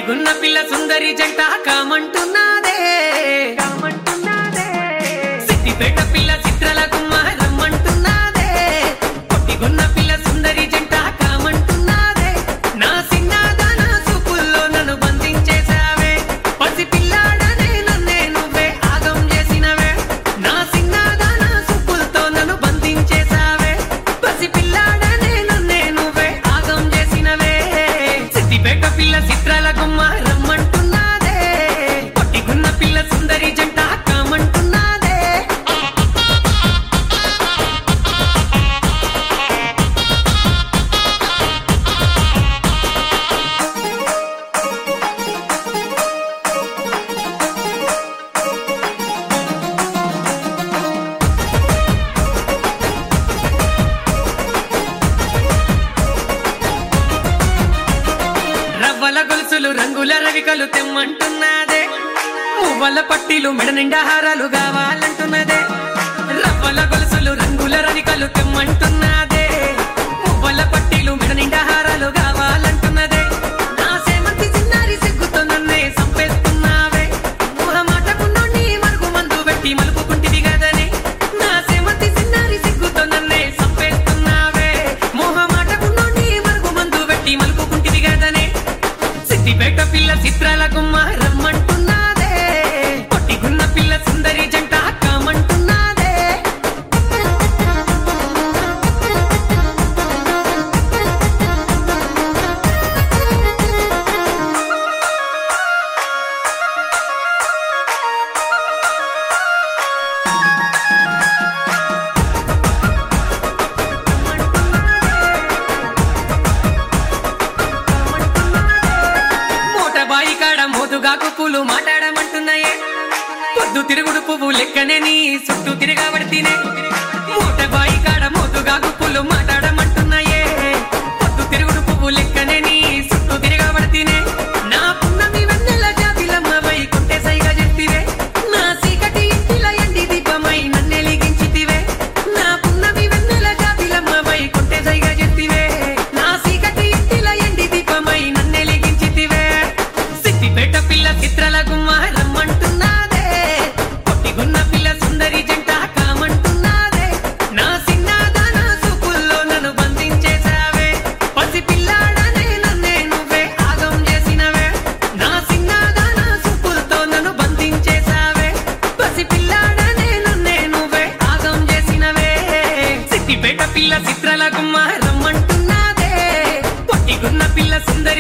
పొట్టిగున్న పిల్ల సుందరి జంట కామంటున్నాదే కామంటున్నాదే సిద్దిపేట పిల్ల చిత్రల గుమ్మ రమ్మంటున్నాదే పొట్టిగున్న పిల్ల సుందరి జంట కామంటున్నాదే నా సిన్నాదాన చూపుల్లో నన్ను బంధించేశావే పసి పిల్లాడనే నన్నే నువ్వే ఆగం చేసినవే నా సిన్నాదాన చూపులతో నన్ను బంధించేశావే పసి పిల్లాడనే నన్నే నువ్వే ఆగం చేసినవే సిద్దిపేట పిల్ల చిత్రాల గుమ్మ రమ్మంటున్నాదే పొట్టిగున్న పిల్ల సుందరి జంట కామంటున్నాదే రవ్వల గొలుసులు రంగుల రవికలు తెమ్మంటున్నదే మువ్వల పట్టీలు మెడ నిండా హారాలు కావాలంటున్నదే రవ్వల గొలుసులు రంగుల రవికలు తెమ్మంటున్నదే మువ్వల పట్టీలు మెడ నిండా హారాలు కావాలంటున్నదే నా సేమంతి చిన్నారి సిగ్గుతో నన్నే సంపేస్తున్నావే ఊహమాటకున్నో నీ మరుగు మందు పెట్టి మలుపుకుంటివి కదనే నా సేమంతి చిన్నారి సిగ్గుతో నన్నే సంపేస్తున్నావే మోహమాటకున్నో నీ మరుగు మందు పెట్టి మలుపుకుంటివి కదనే సిద్దిపేట పిల్ల చిత్రాల గుమ్మ రమ్మంటున్నాదే పొట్టిగున్న పిల్ల సుందరి జంట కామంటున్నాదే మూట బాయి కాడ మోదుగాకు పూలు మాట్లాడమంటున్నాయే పొద్దు తిరుగుడు పువ్వు లెక్కనే నీ చుట్టూ తిరగబడితేనే మూట బాయి కాడ మోదుగాకు పూలు మాట్లాడమంటున్నాయే పొద్దు తిరుగుడు పువ్వు లెక్కనే నీ చుట్టూ తిరగబడితేనే నా పున్నమి వెన్నెల జాబిలమ్మ వై కొట్టే సైగా చెప్పివే నా సీకటి ఇంటిల ఎండి దీపమై నన్నెలిగించితివే నా పున్నమి వెన్నెల జాబిలమ్మ వై కొట్టే సైగా చెప్పివే నా సీకటి ఇంటిల ఎండి దీపమై నన్నెలిగించితివే సిద్దిపేట పిల్ల చిత్రల గుమ్మ రమ్మంటున్నాదే పొట్టిగున్న పిల్ల సుందరి జంట కామంటున్నాదే నా సిన్నాదాన చూపుల్లో నన్ను బంధించేశావే పసి పిల్లాడనే నన్నే నువ్వే ఆగం చేసినవే నా సిన్నాదాన చూపులతో నన్ను బంధించేశావే పసి పిల్లాడనే నన్నే నువ్వే ఆగం చేసినవే సిద్దిపేట పిల్ల చిత్రల గుమ్మ రమ్మంటున్నాదే పొట్టిగున్న పిల్ల సుందరి